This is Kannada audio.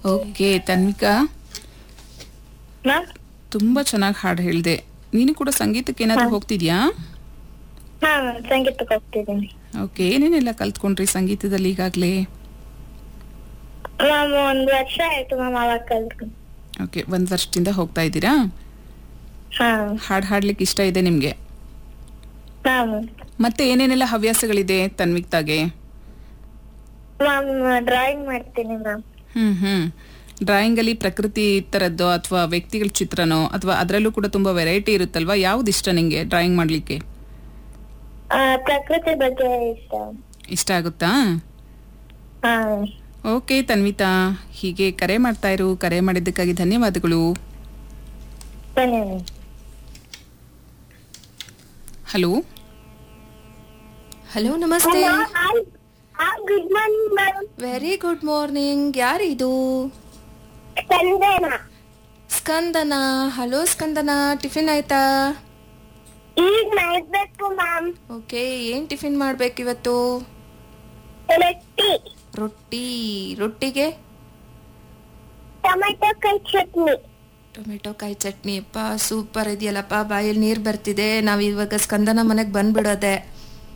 ಓಕೆ ತನ್ವಿಕಾ ಮ್ಯಾಮ್ ತುಂಬಾ ಚೆನ್ನಾಗಿ ಹಾಡು ಹೇಳಿದೆ ನೀನು ಕೂಡ ಸಂಗೀತಕ್ಕೆ ಏನಾದ್ರು ಹೋಗ್ತಿದ್ಯಾ ಹಾ ಮ್ಯಾಮ್ ಸಂಗೀತಕ್ಕೆ ಹೋಗ್ತಿದ್ದೀನಿ ಓಕೆ ಏನೇನೆಲ್ಲ ಕಲ್ತ್ಕೊಂಡ್ರಿ ಸಂಗೀತದಲ್ಲಿ ಈಗಾಗಲೇ ಮ್ಯಾಮ್ ಒಂದ್ ವರ್ಷ ಆಯ್ತು ಮ್ಯಾಮ್ ಅವಾಗ ಕಲ್ತ್ಕೊಂಡು ಓಕೆ ಒಂದು ವರ್ಷದಿಂದ ಹೋಗ್ತಾ ಇದ್ದೀರಾ ಹಾ ಹಾಡು ಹಾಡ್ಲಿಕ್ಕೆ ಇಷ್ಟ ಇದೆ ನಿಮಗೆ ಹಾ ಮತ್ತೆ ಏನೇನೆಲ್ಲ ಹವ್ಯಾಸಗಳಿದೆ ತನ್ವಿಕ್ತಾಗೆ ಮ್ಯಾಮ್ ಡ್ರಾಯಿಂಗ್ ಮಾಡ್ತೀನಿ ಮ್ಯಾಮ್ ಹ್ಮ್ ಹ್ಮ್ ಡ್ರಾಯಿಂಗ್ ಅಲ್ಲಿ ಪ್ರಕೃತಿ ತರದ್ದೋ ಅಥವಾ ವ್ಯಕ್ತಿಗಳ ಚಿತ್ರನೋ ಅಥವಾ ಅದರಲ್ಲೂ ಕೂಡ ತುಂಬಾ ವೆರೈಟಿ ಇರುತ್ತಲ್ವಾ ಯಾವ್ದು ಇಷ್ಟ ನಿಂಗೆ ಡ್ರಾಯಿಂಗ್ ಮಾಡ್ಲಿಕ್ಕೆ ಪ್ರಕೃತಿ ಬಗ್ಗೆ ಇಷ್ಟ ಇಷ್ಟ ಆಗುತ್ತಾ ಹಾ ಓಕೆ ತನ್ವಿತಾ ಹೀಗೆ ಕರೆ ಮಾಡ್ತಾ ಇರು ಕರೆ ಮಾಡಿದ್ದಕ್ಕಾಗಿ ಧನ್ಯವಾದಗಳು ಬನ್ನಿ ಮ್ಯಾಮ್ ಹಲೋ ಹಲೋ ನಮಸ್ತೆ good morning ma'am very good morning ಯಾರಿದು ಸಂದೇನ ಸ್ಕಂದನ ಹಲೋ ಸ್ಕಂದನ ಟಿಫಿನ್ ಆಯ್ತಾ ಈಗ ಮಾಡ್ಬೇಕು ಮ್ಯಾಮ್ ಓಕೆ ಏನ್ ಟಿಫಿನ್ ಮಾಡ್ಬೇಕು ಇವತ್ತು ರೊಟ್ಟಿ ರೊಟ್ಟಿ ರೊಟ್ಟಿಗೆ ಟೊಮೆಟೊ ಕೈ ಚಟ್ನಿ ಟೊಮೆಟೊ ಕಾಯಿ ಚಟ್ನಿ ಅಪ್ಪ ಸೂಪರ್ ಇದೆಯಲ್ಲಪ್ಪ ಬಾಯಲ್ಲಿ ನೀರು ಬರ್ತಿದೆ ನಾವು ಇವಾಗ ಸ್ಕಂದನ ಮನೆಗೆ ಬಂದ್ಬಿಡೋದೆ